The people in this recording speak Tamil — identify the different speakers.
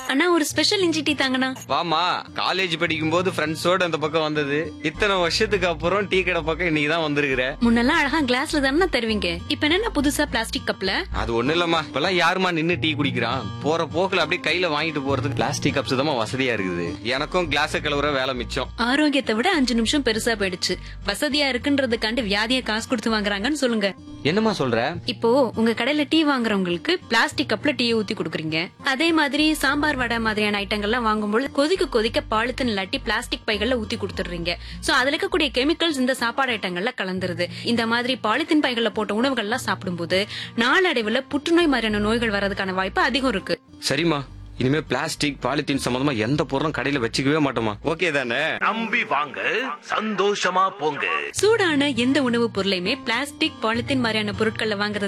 Speaker 1: அண்ணா ஒரு ஸ்பெஷல் இஞ்சி டீ தாங்கண்ணா
Speaker 2: வாமா காலேஜ் படிக்கும் போது ஃப்ரெண்ட்ஸோட அந்த பக்கம் வந்தது இத்தனை வருஷத்துக்கு அப்புறம் டீ கடை பக்கம் இன்னைக்கு தான் வந்திருக்கிற
Speaker 1: முன்னெல்லாம் அழகா கிளாஸ்ல தானே தருவீங்க இப்ப என்ன புதுசா பிளாஸ்டிக் கப்ல
Speaker 2: அது ஒண்ணு இல்லம்மா இப்பெல்லாம் யாருமா நின்னு டீ குடிக்கிறான் போற போக்குல அப்படியே கையில வாங்கிட்டு போறதுக்கு பிளாஸ்டிக் கப்ஸ் தான் வசதியா இருக்குது எனக்கும் கிளாஸ் கழுவுற வேலை மிச்சம்
Speaker 1: ஆரோக்கியத்தை விட அஞ்சு நிமிஷம் பெருசா போயிடுச்சு வசதியா இருக்குன்றதுக்காண்டி வியாதியை காசு கொடுத்து வாங்குறாங்கன்னு சொல்லுங்க
Speaker 2: என்னம்மா சொல்ற
Speaker 1: இப்போ உங்க கடையில டீ வாங்குறவங்களுக்கு பிளாஸ்டிக் கப்ல டீ ஊத்தி கொடுக்குறீங்க அதே மாதிரி சாம்பார் வடை மாதிரியான ஐட்டங்கள்லாம் வாங்கும்போது கொதிக்க கொதிக்க பாலித்தீன் இல்லாட்டி பிளாஸ்டிக் பைகள்ல ஊத்தி கொடுத்துடுறீங்க சோ அதுல இருக்கக்கூடிய கெமிக்கல்ஸ் இந்த சாப்பாடு ஐட்டங்கள்ல கலந்துருது இந்த மாதிரி பாலித்தீன் பைகள்ல போட்ட உணவுகள்லாம் சாப்பிடும்போது நாளடைவுல புற்றுநோய் மாதிரியான நோய்கள் வர்றதுக்கான வாய்ப்பு அதிகம் இருக்கு
Speaker 2: சரிம்மா இனிமே பிளாஸ்டிக் பாலித்தீன் சம்பந்தமா எந்த பொருளும் கடையில வச்சுக்கவே மாட்டோமா ஓகே தானே
Speaker 3: நம்பி வாங்க சந்தோஷமா போங்க
Speaker 1: சூடான எந்த உணவுப் பொருளையுமே பிளாஸ்டிக் பாலித்தீன் மாதிரியான பொருட்கள்ல வாங்குறது